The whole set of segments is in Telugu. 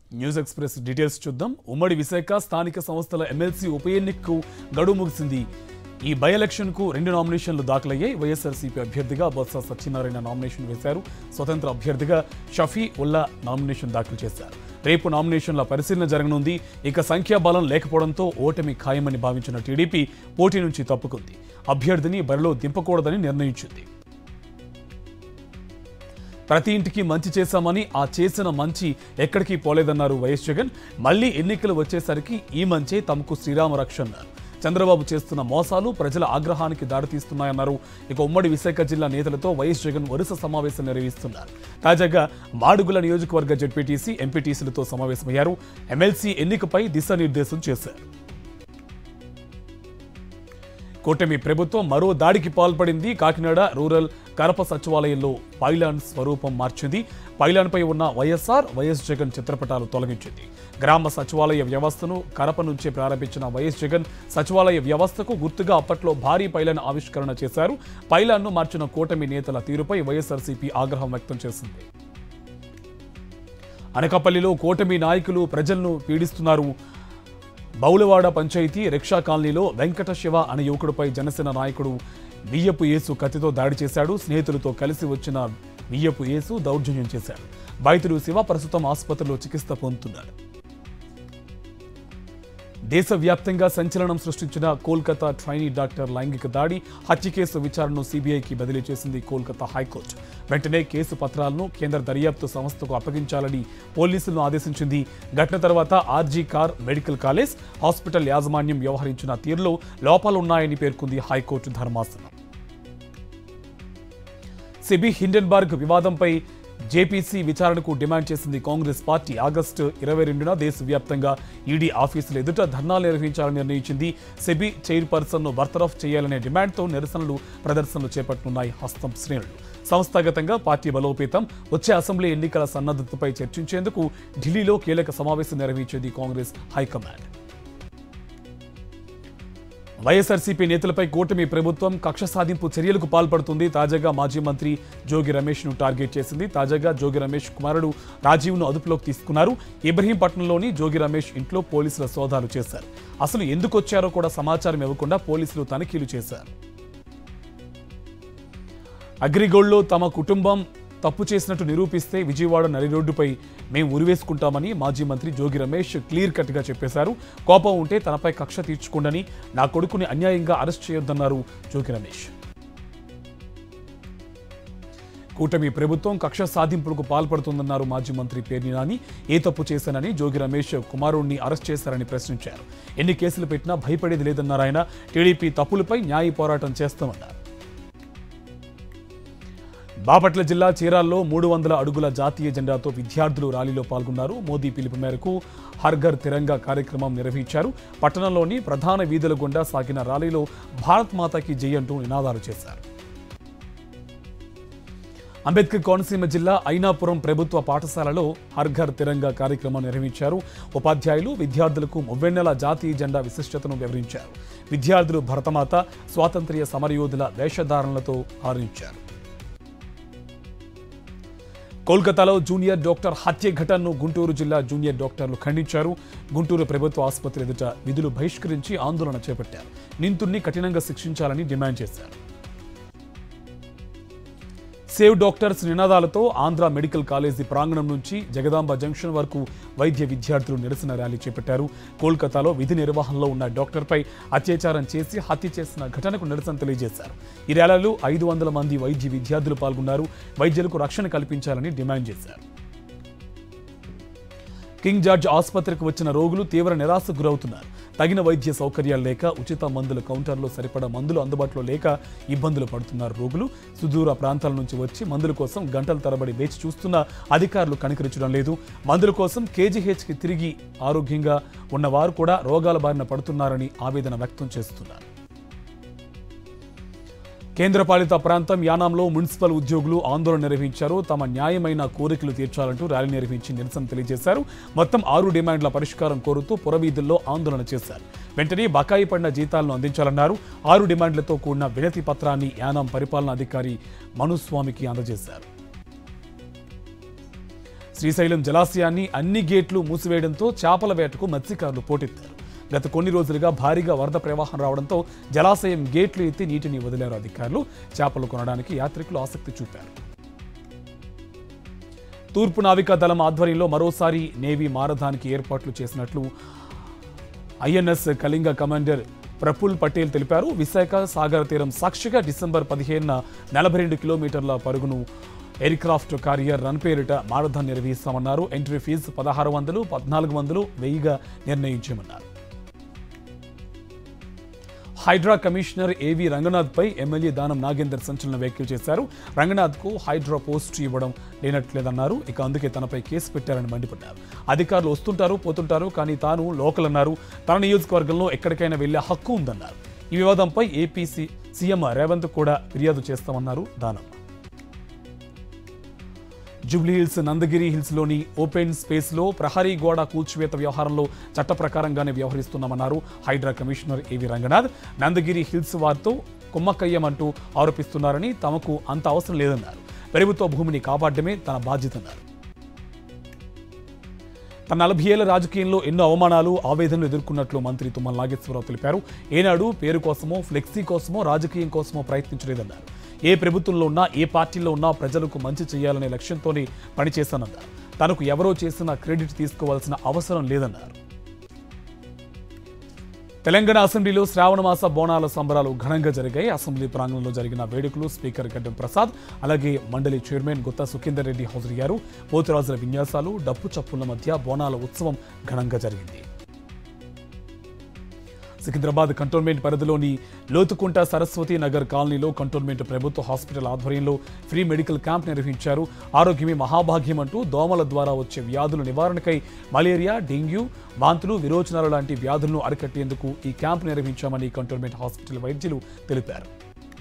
న్యూస్ ఎక్స్ప్రెస్ డీటెయిల్స్ చూద్దాం ఉమ్మడి విశాఖ స్థానిక సంస్థల ఎమ్మెల్సీ ఉప ఎన్నికకు గడువు ముగిసింది ఈ బై ఎలక్షన్ కు రెండు నామినేషన్లు దాఖలయ్యాయి వైఎస్ఆర్సీపీ అభ్యర్థిగా బొత్స సత్యనారాయణ నామినేషన్ వేశారు స్వతంత్ర అభ్యర్థిగా షఫీ ఉల్లా నామినేషన్ దాఖలు చేశారు రేపు నామినేషన్ల పరిశీలన జరగనుంది ఇక సంఖ్యాబలం లేకపోవడంతో ఓటమి ఖాయమని భావించిన టీడీపీ పోటీ నుంచి తప్పుకుంది అభ్యర్థిని బరిలో దింపకూడదని నిర్ణయించింది ప్రతి ఇంటికి మంచి చేశామని ఆ చేసిన మంచి ఎక్కడికి పోలేదన్నారు వైఎస్ జగన్ మళ్ళీ ఎన్నికలు వచ్చేసరికి ఈ మంచే తమకు శ్రీరామ రక్ష అన్నారు చంద్రబాబు చేస్తున్న మోసాలు ప్రజల ఆగ్రహానికి దారితీస్తున్నాయన్నారు ఇక ఉమ్మడి విశాఖ జిల్లా నేతలతో వైఎస్ జగన్ వరుస సమావేశం నిర్వహిస్తున్నారు తాజాగా మాడుగుల నియోజకవర్గ జడ్పీటీసీ ఎంపీటీసీలతో సమావేశమయ్యారు ఎమ్మెల్సీ ఎన్నికపై దిశానిర్దేశం చేశారు కూటమి ప్రభుత్వం మరో దాడికి పాల్పడింది కాకినాడ రూరల్ కరప సచివాలయంలో పైలాన్ స్వరూపం మార్చింది పైలాన్పై ఉన్న వైఎస్ఆర్ వైఎస్ జగన్ చిత్రపటాలు తొలగించింది గ్రామ సచివాలయ వ్యవస్థను కరప నుంచే ప్రారంభించిన వైఎస్ జగన్ సచివాలయ వ్యవస్థకు గుర్తుగా అప్పట్లో భారీ పైలాన్ ఆవిష్కరణ చేశారు పైలాన్ను మార్చిన కూటమి నేతల తీరుపై వైఎస్ఆర్సీపీ ఆగ్రహం వ్యక్తం చేసింది అనకాపల్లిలో కూటమి నాయకులు ప్రజలను పీడిస్తున్నారు బౌలవాడ పంచాయతీ రిక్షా కాలనీలో వెంకట శివ అనే యువకుడిపై జనసేన నాయకుడు బియ్యపు యేసు కత్తితో దాడి చేశాడు స్నేహితులతో కలిసి వచ్చిన బియ్యపు యేసు దౌర్జన్యం చేశాడు బాధితుడు శివ ప్రస్తుతం ఆసుపత్రిలో చికిత్స పొందుతున్నాడు దేశవ్యాప్తంగా సంచలనం సృష్టించిన కోల్కతా ట్రైనీ డాక్టర్ లైంగిక దాడి హత్య కేసు విచారణను సీబీఐకి బదిలీ చేసింది కోల్కతా హైకోర్టు వెంటనే కేసు పత్రాలను కేంద్ర దర్యాప్తు సంస్థకు అప్పగించాలని పోలీసులను ఆదేశించింది ఘటన తర్వాత RG Kar medical college hospital యాజమాన్యం వ్యవహరించిన తీరులో లోపాలున్నాయని పేర్కొంది హైకోర్టు ధర్మాసనం సిబి హిండెన్బర్గ్ వివాదంపై జేపీసీ విచారణకు డిమాండ్ చేసింది కాంగ్రెస్ పార్టీ ఆగస్టు ఇరవై రెండున దేశవ్యాప్తంగా ఈడీ ఆఫీసుల ఎదుట ధర్నాలు నిర్వహించాలని నిర్ణయించింది సెబీ చైర్పర్సన్ను బర్తరఫ్ చేయాలనే డిమాండ్తో నిరసనలు ప్రదర్శనలు చేపట్టనున్నాయి హస్తం శ్రేణులు సంస్థాగతంగా పార్టీ బలోపేతం వచ్చే అసెంబ్లీ ఎన్నికల సన్నద్ధతపై చర్చించేందుకు ఢిల్లీలో కీలక సమావేశం నిర్వహించేది కాంగ్రెస్ హైకమాండ్ వైఎస్ఆర్సీపీ నేతలపై కూటమి ప్రభుత్వం కక్ష సాధింపు చర్యలకు పాల్పడుతుంది తాజాగా మాజీ మంత్రి జోగి రమేష్ ను టార్గెట్ చేసింది తాజాగా జోగి రమేష్ కుమారుడు రాజీవ్ను అదుపులోకి తీసుకున్నారు ఇబ్రహీంపట్నంలోని జోగి రమేష్ ఇంట్లో పోలీసుల సోదాలు చేశారు అసలు ఎందుకు వచ్చారో కూడా సమాచారం ఇవ్వకుండా పోలీసులు తనిఖీలు చేశారు అగ్రిగోల్డ్లో తమ కుటుంబం తప్పు చేసినట్టు నిరూపిస్తే విజయవాడ నరి రోడ్డుపై మేము ఉరివేసుకుంటామని మాజీ మంత్రి జోగి రమేష్ క్లియర్ కట్గా చెప్పేశారు కోపం ఉంటే తనపై కక్ష తీర్చుకోండని నా కొడుకుని అన్యాయంగా అరెస్ట్ చేయొద్దన్నారు జోగి రమేష్ కూటమి ప్రభుత్వం కక్ష సాధింపులకు పాల్పడుతుందన్నారు మాజీ మంత్రి పేర్ని నాని ఏ తప్పు చేశానని జోగి రమేష్ కుమారుణ్ణి అరెస్ట్ చేశారని ప్రశ్నించారు ఎన్ని కేసులు పెట్టినా భయపడేది లేదన్నారు ఆయన టీడీపీ తప్పులపై న్యాయ పోరాటం చేస్తామన్నారు బాపట్ల జిల్లా చీరాల్లో మూడు వందల అడుగుల జాతీయ జెండాతో విద్యార్థులు ర్యాలీలో పాల్గొన్నారు మోదీ పిలుపు మేరకు హర్ఘర్ తిరంగా కార్యక్రమం నిర్వహించారు పట్టణంలోని ప్రధాన వీధుల గుండా సాగిన ర్యాలీలో భారత్ మాతాకి జై అంటూ నినాదాలు చేశారు అంబేద్కర్ కోనసీమ జిల్లా ఐనాపురం ప్రభుత్వ పాఠశాలలో హర్ఘర్ తిరంగా కార్యక్రమం నిర్వహించారు ఉపాధ్యాయులు విద్యార్థులకు మువ్వెన్నెల జాతీయ జెండా విశిష్టతను వివరించారు విద్యార్థులు భరతమాత స్వాతంత్ర్య సమరయోధుల వేషధారణలతో ఆరించారు కోల్కతాలో జూనియర్ డాక్టర్ హత్య ఘటనను గుంటూరు జిల్లా జూనియర్ డాక్టర్లు ఖండించారు గుంటూరు ప్రభుత్వ ఆసుపత్రి ఎదుట విధులు బహిష్కరించి ఆందోళన చేపట్టారు నిందితుడిని కఠినంగా శిక్షించాలని డిమాండ్ చేశారు సేవ్ డాక్టర్స్ నినాదాలతో ఆంధ్ర మెడికల్ కాలేజీ ప్రాంగణం నుంచి జగదాంబ జంక్షన్ వరకు వైద్య విద్యార్థులు నిరసన ర్యాలీ చేపట్టారు కోల్కతాలో విధి నిర్వహణలో ఉన్న డాక్టర్పై అత్యాచారం చేసి హత్య చేసిన ఘటనకు నిరసన తెలియజేశారు ఈ ర్యాలీలో ఐదు వందల మంది వైద్య విద్యార్థులు పాల్గొన్నారు వైద్యులకు రక్షణ కల్పించాలని డిమాండ్ చేశారు కింగ్ జార్జ్ ఆసుపత్రికి వచ్చిన రోగులు తీవ్ర నిరాశకు గురవుతున్నారు తగిన వైద్య సౌకర్యాలు లేక ఉచిత మందుల కౌంటర్లో సరిపడా మందులు అందుబాటులో లేక ఇబ్బందులు పడుతున్నారు రోగులు సుదూర ప్రాంతాల నుంచి వచ్చి మందుల కోసం గంటల తరబడి వేచి చూస్తున్న అధికారులు కనికరించడం లేదు మందుల కోసం కేజీహెచ్కి తిరిగి ఆరోగ్యంగా ఉన్నవారు కూడా రోగాల బారిన పడుతున్నారని ఆవేదన వ్యక్తం చేస్తున్నారు కేంద్రపాలిత ప్రాంతం యానాంలో మున్సిపల్ ఉద్యోగులు ఆందోళన నిర్వహించారు తమ న్యాయమైన కోరికలు తీర్చాలంటూ ర్యాలీ నిర్వహించి నిరసన తెలియజేశారు మొత్తం ఆరు డిమాండ్ల పరిష్కారం కోరుతూ పురవీధుల్లో ఆందోళన చేశారు వెంటనే బకాయి పడిన జీతాలను అందించాలన్నారు ఆరు డిమాండ్లతో కూడిన వినతి పత్రాన్ని యానాం పరిపాలనా అధికారి మనుస్వామికి అందజేశారు శ్రీశైలం జలాశయాన్ని అన్ని గేట్లు మూసివేయడంతో చేపల వేటకు మత్స్యకారులు పోటెత్తారు గత కొన్ని రోజులుగా భారీగా వరద ప్రవాహం రావడంతో జలాశయం గేట్లు ఎత్తి నీటిని వదిలారు అధికారులు చేపలు కొనడానికి యాత్రికులు ఆసక్తి చూపారు తూర్పు నావికా దళం ఆధ్వర్యంలో మరోసారి నేవీ మారథానికి ఏర్పాట్లు చేసినట్లు ఐఎన్ఎస్ కళింగ కమాండర్ ప్రఫుల్ పటేల్ తెలిపారు విశాఖ సాగర తీరం సాక్షిగా డిసెంబర్ పదిహేనున నలభై రెండు కిలోమీటర్ల పరుగును ఎయిర్క్రాఫ్ట్ కారియర్ రన్ పేరిట మారథాన్ నిర్వహిస్తామన్నారు ఎంట్రీ ఫీజు పదహారు వందలు పద్నాలుగు వందలు వెయ్యిగా నిర్ణయించామన్నారు హైడ్రా కమిషనర్ ఏవి రంగనాథ్ పై ఎమ్మెల్యే దానం నాగేందర్ సంచలన వ్యాఖ్యలు చేశారు రంగనాథ్ కు హైడ్రా పోస్ట్ ఇవ్వడం లేనట్లేదన్నారు ఇక అందుకే తనపై కేసు పెట్టారని మండిపడ్డారు అధికారులు వస్తుంటారు పోతుంటారు కానీ తాను లోకల్ అన్నారు తన నియోజకవర్గంలో ఎక్కడికైనా వెళ్లే హక్కు ఉందన్నారు ఈ వివాదంపై ఏపీసీ సీఎం రేవంత్ కూడా ఫిర్యాదు చేస్తామన్నారు దానం జూబ్లీహిల్స్ నందగిరి హిల్స్లోని ఓపెన్ స్పేస్లో ప్రహరీ గోడ కూల్చివేత వ్యవహారంలో చట్ట ప్రకారంగానే వ్యవహరిస్తున్నామన్నారు హైడ్రా కమిషనర్ ఏవి రంగనాథ్ నందగిరి హిల్స్ వారితో కుమ్మక్కయ్యమంటూ ఆరోపిస్తున్నారని తమకు అంత అవసరం లేదన్నారు ప్రభుత్వ భూమిని కాపాడమే తన బాధ్యతన్నారు తన నలభై ఏళ్ల రాజకీయంలో ఎన్నో అవమానాలు ఆవేదనలు ఎదుర్కొన్నట్లు మంత్రి తుమ్మల నాగేశ్వరరావు తెలిపారు ఏనాడు పేరు కోసమో ఫ్లెక్సీ కోసమో రాజకీయం కోసమో ప్రయత్నించలేదన్నారు ఏ ప్రభుత్వంలో ఉన్నా ఏ పార్టీలో ఉన్నా ప్రజలకు మంచి చేయాలనే లక్ష్యంతోనే పనిచేశానన్నారు తనకు ఎవరో చేసిన క్రెడిట్ తీసుకోవాల్సిన అవసరం లేదన్నారు తెలంగాణ అసెంబ్లీలో శ్రావణ మాస బోనాల సంబరాలు ఘనంగా జరిగాయి అసెంబ్లీ ప్రాంగణంలో జరిగిన వేడుకలు స్పీకర్ గడ్డం ప్రసాద్ అలాగే మండలి చైర్మన్ గుత్తా సుఖేందర్ రెడ్డి హాజరయ్యారు పోతురాజుల విన్యాసాలు డప్పు చప్పుల మధ్య బోనాల ఉత్సవం ఘనంగా జరిగింది సికింద్రాబాద్ కంటోన్మెంట్ పరిధిలోని లోతుకుంట సరస్వతి నగర్ కాలనీలో కంటోన్మెంట్ ప్రభుత్వ హాస్పిటల్ ఆధ్వర్యంలో ఫ్రీ మెడికల్ క్యాంప్ నిర్వహించారు ఆరోగ్యమే మహాభాగ్యం అంటూ దోమల ద్వారా వచ్చే వ్యాధుల నివారణకై మలేరియా డెంగ్యూ వాంతులు విరోచనాలు లాంటి వ్యాధులను అరికట్టేందుకు ఈ క్యాంప్ నిర్వహించామని కంటోన్మెంట్ హాస్పిటల్ వైద్యులు తెలిపారు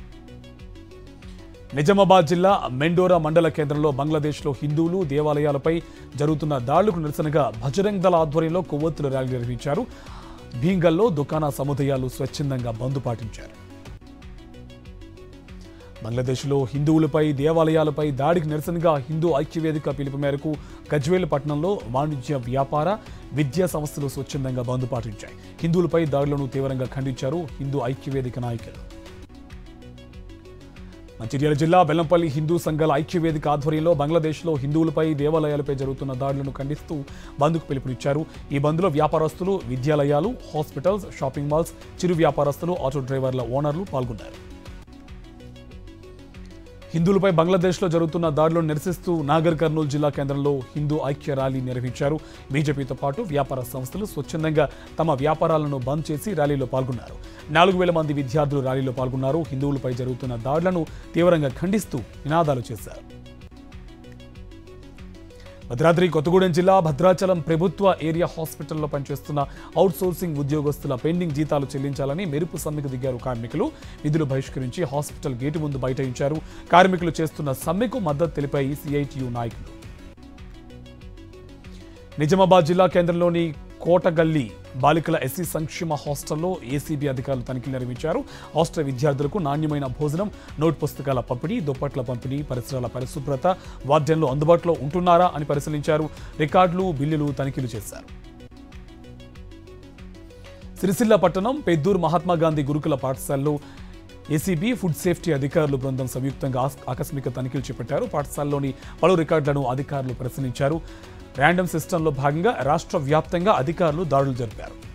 నిజామాబాద్ జిల్లా మెండోరా మండల కేంద్రంలో బంగ్లాదేశ్లో హిందువులు దేవాలయాలపై జరుగుతున్న దాడులకు నిరసనగా భజరంగ్ దళ ఆధ్వర్యంలో కొవ్వొత్తుల ర్యాలీ నిర్వహించారు భీంగల్లో దుకాణ సముదాయాలు స్వచ్ఛందంగా బంద్ పాటించారు బంగ్లాదేశ్లో హిందువులపై దేవాలయాలపై దాడికి నిరసనగా హిందూ ఐక్యవేదిక పిలుపు మేరకు గజ్వేల్ పట్టణంలో వాణిజ్య వ్యాపార విద్యా సంస్థలు స్వచ్ఛందంగా బంద్ పాటించాయి హిందువులపై దాడులను తీవ్రంగా ఖండించారు హిందూ ఐక్యవేదిక నాయకులు మంచిర్యాల జిల్లా బెల్లంపల్లి హిందూ సంఘాల ఐక్యవేదిక ఆధ్వర్యంలో బంగ్లాదేశ్లో హిందువులపై దేవాలయాలపై జరుగుతున్న దాడులను ఖండిస్తూ బంద్కు పిలుపునిచ్చారు ఈ బంద్లో వ్యాపారస్తులు విద్యాలయాలు హాస్పిటల్స్ షాపింగ్ మాల్స్ చిరు వ్యాపారస్తులు ఆటో డ్రైవర్ల ఓనర్లు పాల్గొన్నారు హిందువులపై బంగ్లాదేశ్లో జరుగుతున్న దాడులను నిరసిస్తూ నాగర్ కర్నూలు జిల్లా కేంద్రంలో హిందూ ఐక్య ర్యాలీ నిర్వహించారు బీజేపీతో పాటు వ్యాపార సంస్థలు స్వచ్ఛందంగా తమ వ్యాపారాలను బంద్ చేసి ర్యాలీలో పాల్గొన్నారు నాలుగు వేల మంది విద్యార్థులు ర్యాలీలో పాల్గొన్నారు హిందువులపై జరుగుతున్న దాడులను తీవ్రంగా ఖండిస్తూ నినాదాలు చేశారు భద్రాద్రి కొత్తగూడెం జిల్లా భద్రాచలం ప్రభుత్వ ఏరియా హాస్పిటల్లో పనిచేస్తున్న అవుట్సోర్సింగ్ ఉద్యోగస్తుల పెండింగ్ జీతాలు చెల్లించాలని మెరుపు సమ్మెకు దిగారు కార్మికులు విధులు బహిష్కరించి హాస్పిటల్ గేటు ముందు బైఠాయించారు కార్మికులు చేస్తున్న సమ్మెకు మద్దతు తెలిపాయి సిఐటియు నాయకులు నిజామాబాద్ జిల్లా కేంద్రంలోని కోటగల్లి బాలికల ఎస్సీ సంక్షేమ హాస్టల్లో ఏసీబీ అధికారులు తనిఖీలు నిర్వహించారు హాస్టల్ విద్యార్థులకు నాణ్యమైన భోజనం నోట్ పుస్తకాల పంపిణీ దుప్పట్ల పంపిణీ పరిసరాల పరిశుభ్రత వాద్యంలో అందుబాటులో ఉంటున్నారా అని పరిశీలించారు రికార్డులు బిల్లులు తనిఖీలు చేశారు సిరిసిల్ల పట్టణం పెద్దూరు మహాత్మా గాంధీ గురుకుల పాఠశాలలో ఏసీబీ ఫుడ్ సేఫ్టీ అధికారులు బృందం సంయుక్తంగా ఆస్- ఆకస్మిక తనిఖీలు చేపట్టారు పాఠశాలలోని పలు రికార్డులను అధికారులు పరిశీలించారు ర్యాండమ్ సిస్టంలో భాగంగా రాష్ట్ర వ్యాప్తంగా అధికారులు దాడులు జరిపారు